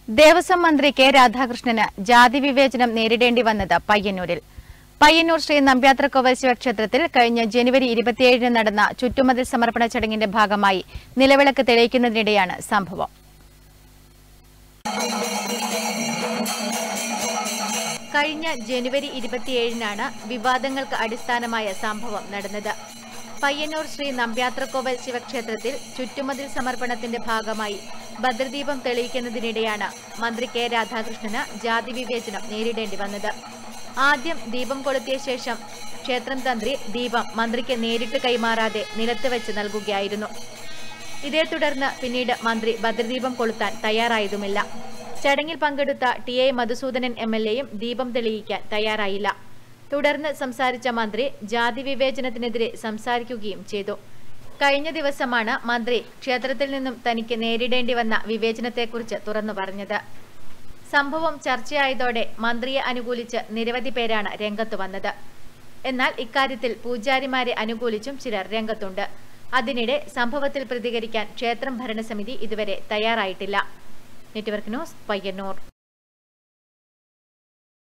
ദേവസ്വം മന്ത്രി കെ രാധാകൃഷ്ണന് ജാതി വിവേചനം നേരിടേണ്ടി വന്നത് പയ്യന്നൂരിൽ പയ്യന്നൂർ ശ്രീ നമ്പ്യാത്രക്കോവൽ ശിവക്ഷേത്രത്തിൽ കഴിഞ്ഞ ജനുവരി ഇരുപത്തിയേഴിന് നടന്ന ചുറ്റുമതിൽ സമർപ്പണ ചടങ്ങിന്റെ ഭാഗമായി നിലവിളക്ക് തെളിയിക്കുന്നതിനിടെയാണ് സംഭവം കഴിഞ്ഞ ജനുവരി ഇരുപത്തിയേഴിനാണ് വിവാദങ്ങൾക്ക് അടിസ്ഥാനമായ സംഭവം നടന്നത് പയ്യന്നൂർ ശ്രീ നമ്പ്യാത്രക്കോവൽ ശിവക്ഷേത്രത്തിൽ ചുറ്റുമതിൽ സമർപ്പണത്തിന്റെ ഭാഗമായി ഭദ്രദീപം തെളിയിക്കുന്നതിനിടെയാണ് മന്ത്രി കെ രാധാകൃഷ്ണന് ജാതി വിവേചനം നേരിടേണ്ടി വന്നത് ആദ്യം ദീപം കൊളുത്തിയ ശേഷം ക്ഷേത്രം തന്ത്രി ദീപം മന്ത്രിക്ക് നേരിട്ട് കൈമാറാതെ നിലത്ത് വെച്ച് നൽകുകയായിരുന്നു ഇതേ തുടർന്ന് പിന്നീട് മന്ത്രി ഭദ്രദീപം കൊളുത്താൻ തയ്യാറായതുമില്ല ചടങ്ങിൽ പങ്കെടുത്ത T A Madhusoodanan M L എയും ദീപം തെളിയിക്കാൻ തയ്യാറായില്ല തുടർന്ന് സംസാരിച്ച മന്ത്രി ജാതി വിവേചനത്തിനെതിരെ സംസാരിക്കുകയും ചെയ്തു കഴിഞ്ഞ ദിവസമാണ് മന്ത്രി ക്ഷേത്രത്തിൽ നിന്നും തനിക്ക് നേരിടേണ്ടി വന്ന വിവേചനത്തെക്കുറിച്ച് തുറന്നു പറഞ്ഞത് സംഭവം ചർച്ചയായതോടെ മന്ത്രിയെ അനുകൂലിച്ച് നിരവധി പേരാണ് രംഗത്ത് വന്നത് എന്നാൽ ഇക്കാര്യത്തിൽ പൂജാരിമാരെ അനുകൂലിച്ചും ചിലർ രംഗത്തുണ്ട് അതിനിടെ സംഭവത്തിൽ പ്രതികരിക്കാൻ ക്ഷേത്രം ഭരണസമിതി ഇതുവരെ തയ്യാറായിട്ടില്ല നെറ്റ്വർക്ക് ന്യൂസ് പയ്യന്നൂർ